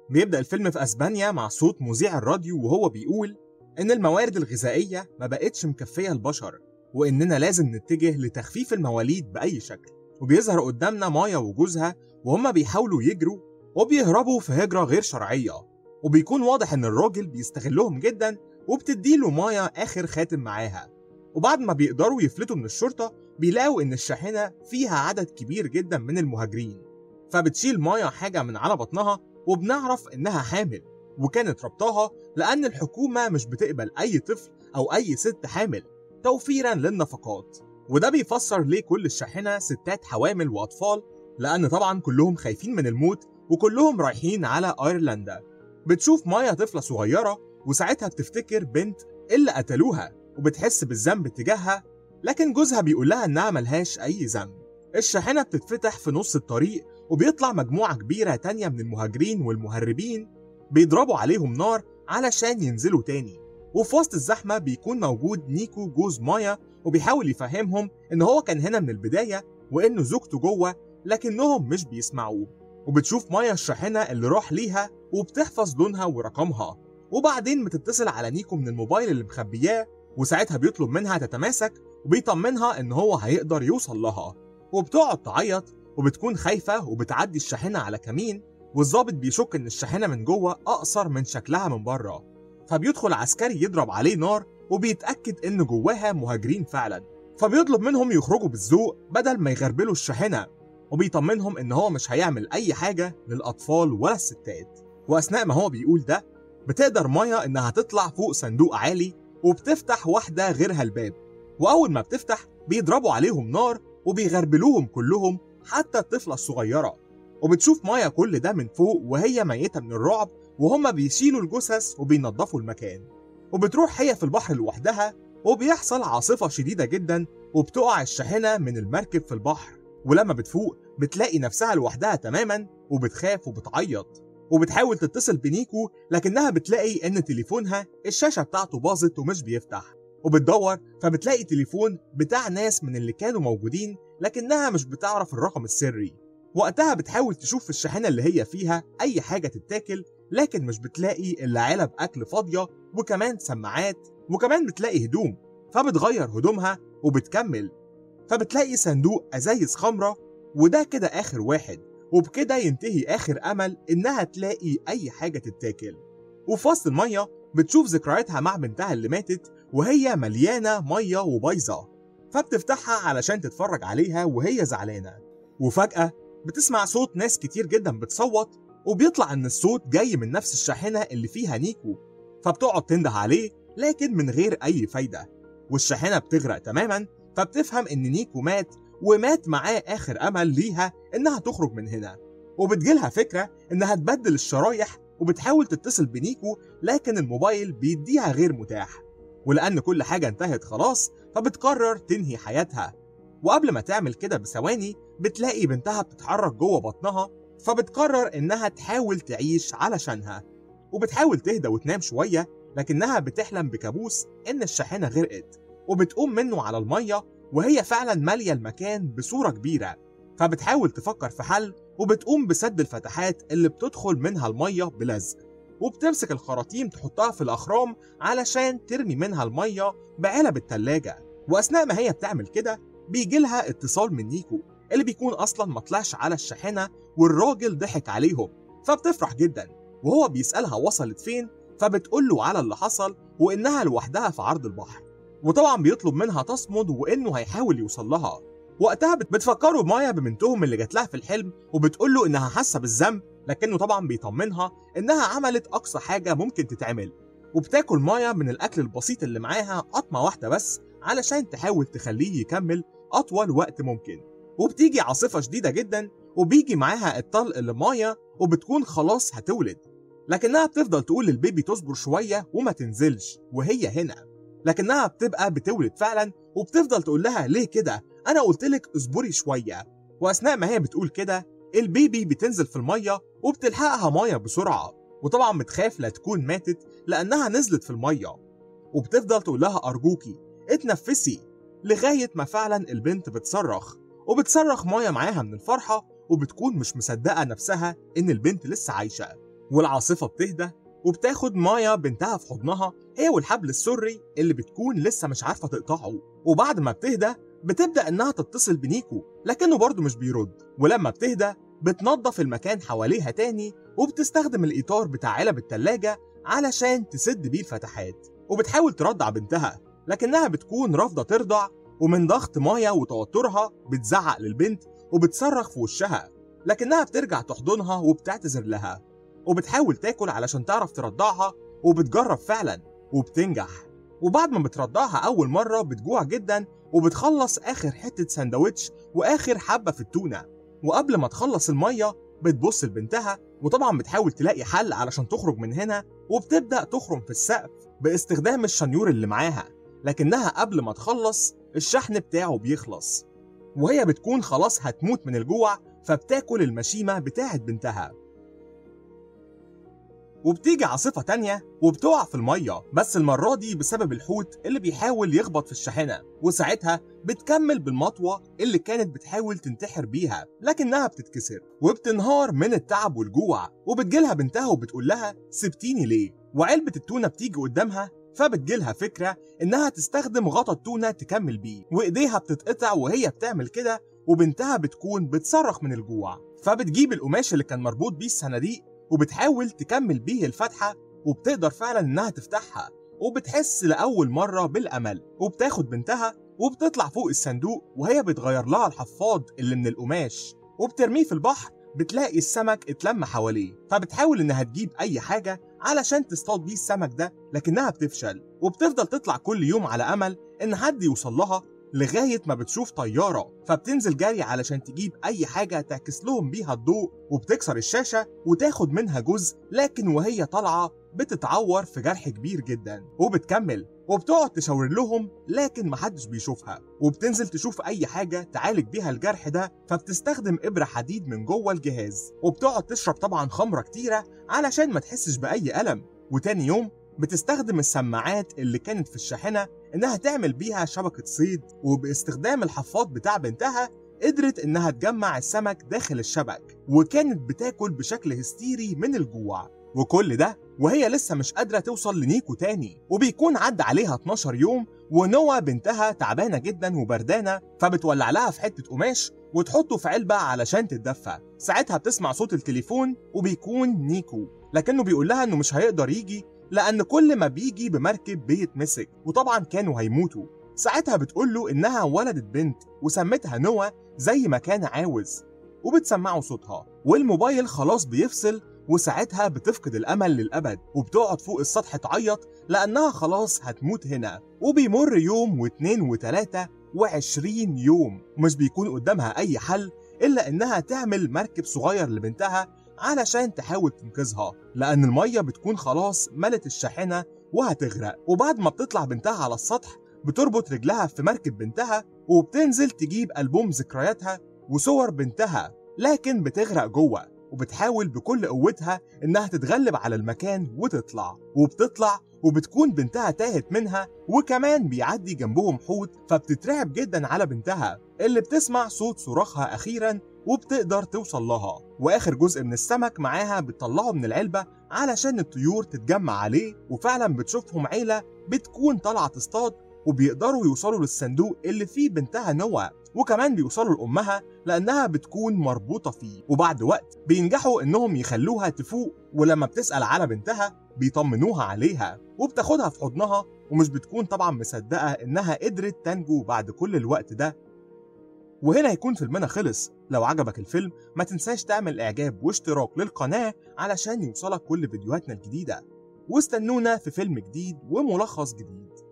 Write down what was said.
بيبدأ الفيلم في أسبانيا مع صوت مذيع الراديو وهو بيقول إن الموارد الغذائية ما بقتش مكفية البشر وإننا لازم نتجه لتخفيف المواليد بأي شكل وبيظهر قدامنا مايا وجوزها وهما بيحاولوا يجروا وبيهربوا في هجرة غير شرعية وبيكون واضح إن الراجل بيستغلهم جدا وبتديله مايا آخر خاتم معاها وبعد ما بيقدروا يفلتوا من الشرطة بيلاقوا إن الشاحنة فيها عدد كبير جدا من المهاجرين فبتشيل مايا حاجة من على بطنها وبنعرف إنها حامل وكانت ربطاها لأن الحكومة مش بتقبل أي طفل أو أي ست حامل توفيرا للنفقات وده بيفسر ليه كل الشاحنة ستات حوامل وأطفال لأن طبعا كلهم خايفين من الموت وكلهم رايحين على أيرلندا بتشوف مايا طفلة صغيرة وساعتها بتفتكر بنت اللي قتلوها وبتحس بالذنب تجاهها لكن جوزها بيقول لها إنها ملهاش أي ذنب الشاحنة بتتفتح في نص الطريق وبيطلع مجموعة كبيرة تانية من المهاجرين والمهربين بيضربوا عليهم نار علشان ينزلوا تاني وفي وسط الزحمة بيكون موجود نيكو جوز مايا وبيحاول يفهمهم إن هو كان هنا من البداية وإنه زوجته جوه لكنهم مش بيسمعوه وبتشوف مايا الشاحنة اللي راح ليها وبتحفظ لونها ورقمها وبعدين بتتصل على نيكو من الموبايل اللي مخبياه وساعتها بيطلب منها تتماسك وبيطمنها إن هو هيقدر يوصل لها وبتقعد تعيط وبتكون خايفة وبتعدي الشاحنة على كمين والظابط بيشك إن الشاحنة من جوه أقصر من شكلها من بره فبيدخل عسكري يضرب عليه نار وبيتأكد إن جواها مهاجرين فعلا فبيطلب منهم يخرجوا بالذوق بدل ما يغربلوا الشاحنة وبيطمنهم إن هو مش هيعمل أي حاجة للأطفال ولا الستات وأثناء ما هو بيقول ده بتقدر مايا إنها تطلع فوق صندوق عالي وبتفتح واحدة غيرها الباب وأول ما بتفتح بيضربوا عليهم نار وبيغربلوهم كلهم حتى الطفلة الصغيرة وبتشوف مايا كل ده من فوق وهي ميتة من الرعب وهما بيشيلوا الجثث وبينظفوا المكان وبتروح هي في البحر لوحدها وبيحصل عاصفة شديدة جدا وبتقع الشاحنة من المركب في البحر ولما بتفوق بتلاقي نفسها لوحدها تماما وبتخاف وبتعيط وبتحاول تتصل بنيكو لكنها بتلاقي ان تليفونها الشاشة بتاعته باظت ومش بيفتح وبتدور فبتلاقي تليفون بتاع ناس من اللي كانوا موجودين لكنها مش بتعرف الرقم السري وقتها بتحاول تشوف في الشاحنة اللي هي فيها أي حاجة تتاكل لكن مش بتلاقي إلا علب أكل فاضية وكمان سماعات وكمان بتلاقي هدوم فبتغير هدومها وبتكمل فبتلاقي صندوق أزايز خمرة وده كده آخر واحد وبكده ينتهي آخر أمل إنها تلاقي أي حاجة تتاكل وفي وسط المية بتشوف ذكرياتها مع بنتها اللي ماتت وهي مليانة مية وبايظة فبتفتحها علشان تتفرج عليها وهي زعلانة وفجأة بتسمع صوت ناس كتير جدا بتصوت وبيطلع ان الصوت جاي من نفس الشاحنة اللي فيها نيكو فبتقعد تنده عليه لكن من غير اي فايدة والشاحنة بتغرق تماما فبتفهم ان نيكو مات ومات معاه اخر امل ليها انها تخرج من هنا وبتجيلها فكرة انها تبدل الشرايح وبتحاول تتصل بنيكو لكن الموبايل بيديها غير متاح ولأن كل حاجة انتهت خلاص فبتقرر تنهي حياتها وقبل ما تعمل كده بثواني بتلاقي بنتها بتتحرك جوه بطنها فبتقرر إنها تحاول تعيش علشانها وبتحاول تهدى وتنام شوية لكنها بتحلم بكابوس إن الشاحنة غرقت وبتقوم منه على المية وهي فعلا مالية المكان بصورة كبيرة فبتحاول تفكر في حل وبتقوم بسد الفتحات اللي بتدخل منها المية بلزق وبتمسك الخراطيم تحطها في الأخرام علشان ترمي منها المية بعلب التلاجة وأثناء ما هي بتعمل كده بيجي لها اتصال من نيكو اللي بيكون أصلا ما طلعش على الشاحنة والراجل ضحك عليهم فبتفرح جدا وهو بيسألها وصلت فين فبتقول له على اللي حصل وإنها لوحدها في عرض البحر وطبعا بيطلب منها تصمد وإنه هيحاول يوصل لها وقتها بتفكروا مايا ببنتهم اللي جات لها في الحلم وبتقول له إنها حاسة بالذنب لكنه طبعا بيطمنها إنها عملت أقصى حاجة ممكن تتعمل وبتاكل مايا من الأكل البسيط اللي معاها قطمة واحدة بس علشان تحاول تخليه يكمل أطول وقت ممكن وبتيجي عاصفة شديدة جدا وبيجي معاها الطلق لمايا وبتكون خلاص هتولد لكنها بتفضل تقول للبيبي تصبر شوية وما تنزلش وهي هنا لكنها بتبقى بتولد فعلا وبتفضل تقول لها ليه كده أنا قلتلك اصبري شوية وأثناء ما هي بتقول كده البيبي بتنزل في المية وبتلحقها مايا بسرعة وطبعا بتخاف لا تكون ماتت لأنها نزلت في المية وبتفضل تقول لها أرجوكي اتنفسي لغاية ما فعلا البنت بتصرخ وبتصرخ مايا معاها من الفرحة وبتكون مش مصدقة نفسها إن البنت لسه عايشة والعاصفة بتهدى وبتاخد مايا بنتها في حضنها هي والحبل السري اللي بتكون لسه مش عارفة تقطعه وبعد ما بتهدى بتبدأ إنها تتصل بنيكو لكنه برضه مش بيرد ولما بتهدى بتنظف المكان حواليها تاني وبتستخدم الإطار بتاع علب التلاجة علشان تسد بيه الفتحات وبتحاول ترضع بنتها لكنها بتكون رافضة ترضع ومن ضغط مايا وتوترها بتزعق للبنت وبتصرخ في وشها لكنها بترجع تحضنها وبتعتذر لها وبتحاول تاكل علشان تعرف ترضعها وبتجرب فعلا وبتنجح وبعد ما بترضعها أول مرة بتجوع جدا وبتخلص آخر حتة سندوتش وآخر حبة في التونة وقبل ما تخلص المية بتبص لبنتها وطبعا بتحاول تلاقي حل علشان تخرج من هنا وبتبدأ تخرم في السقف باستخدام الشنيور اللي معاها لكنها قبل ما تخلص الشحن بتاعه بيخلص وهي بتكون خلاص هتموت من الجوع فبتاكل المشيمة بتاعت بنتها وبتيجي عاصفة تانية وبتقع في المية بس المرة دي بسبب الحوت اللي بيحاول يخبط في الشاحنة وساعتها بتكمل بالمطوة اللي كانت بتحاول تنتحر بيها لكنها بتتكسر وبتنهار من التعب والجوع وبتجيلها بنتها وبتقول لها سبتيني ليه وعلبة التونة بتيجي قدامها فبتجيلها فكرة إنها تستخدم غطا التونة تكمل بيه وإيديها بتتقطع وهي بتعمل كده وبنتها بتكون بتصرخ من الجوع فبتجيب القماش اللي كان مربوط بيه الصناديق وبتحاول تكمل بيه الفتحة وبتقدر فعلا إنها تفتحها وبتحس لأول مرة بالأمل وبتاخد بنتها وبتطلع فوق الصندوق وهي بتغير لها الحفاض اللي من القماش وبترميه في البحر بتلاقي السمك اتلم حواليه فبتحاول انها تجيب اي حاجة علشان تصطاد بيه السمك ده لكنها بتفشل وبتفضل تطلع كل يوم على امل ان حد يوصل لها لغاية ما بتشوف طيارة فبتنزل جري علشان تجيب أي حاجة تعكس لهم بيها الضوء وبتكسر الشاشة وتاخد منها جزء لكن وهي طالعة بتتعور في جرح كبير جدا وبتكمل وبتقعد تشاور لهم لكن محدش بيشوفها وبتنزل تشوف أي حاجة تعالج بيها الجرح ده فبتستخدم إبرة حديد من جوه الجهاز وبتقعد تشرب طبعا خمرة كتيرة علشان ما تحسش بأي ألم وتاني يوم بتستخدم السماعات اللي كانت في الشاحنة إنها تعمل بيها شبكة صيد وباستخدام الحفاض بتاع بنتها قدرت إنها تجمع السمك داخل الشبك وكانت بتاكل بشكل هستيري من الجوع وكل ده وهي لسه مش قادرة توصل لنيكو تاني وبيكون عدى عليها 12 يوم ونوى بنتها تعبانة جدا وبردانة فبتولع لها في حتة قماش وتحطه في علبة علشان تتدفى ساعتها بتسمع صوت التليفون وبيكون نيكو لكنه بيقول لها انه مش هيقدر يجي لأن كل ما بيجي بمركب بيتمسك وطبعا كانوا هيموتوا ساعتها بتقول له إنها ولدت بنت وسمتها نوى زي ما كان عاوز وبتسمعه صوتها والموبايل خلاص بيفصل وساعتها بتفقد الأمل للأبد وبتقعد فوق السطح تعيط لأنها خلاص هتموت هنا وبيمر يوم واتنين وتلاتة وعشرين يوم مش بيكون قدامها أي حل إلا إنها تعمل مركب صغير لبنتها علشان تحاول تنقذها لأن المية بتكون خلاص ملت الشاحنة وهتغرق وبعد ما بتطلع بنتها على السطح بتربط رجلها في مركب بنتها وبتنزل تجيب ألبوم ذكرياتها وصور بنتها لكن بتغرق جوه وبتحاول بكل قوتها إنها تتغلب على المكان وتطلع وبتطلع وبتكون بنتها تاهت منها وكمان بيعدي جنبهم حوت فبتترعب جدا على بنتها اللي بتسمع صوت صراخها أخيرا وبتقدر توصل لها واخر جزء من السمك معاها بتطلعه من العلبه علشان الطيور تتجمع عليه وفعلا بتشوفهم عيله بتكون طالعه تصطاد وبيقدروا يوصلوا للصندوق اللي فيه بنتها نوى وكمان بيوصلوا لأمها لأنها بتكون مربوطة فيه وبعد وقت بينجحوا إنهم يخلوها تفوق ولما بتسأل على بنتها بيطمنوها عليها وبتاخدها في حضنها ومش بتكون طبعا مصدقة إنها قدرت تنجو بعد كل الوقت ده وهنا هيكون فيلمنا خلص لو عجبك الفيلم ما تنساش تعمل اعجاب واشتراك للقناة علشان يوصلك كل فيديوهاتنا الجديدة واستنونا في فيلم جديد وملخص جديد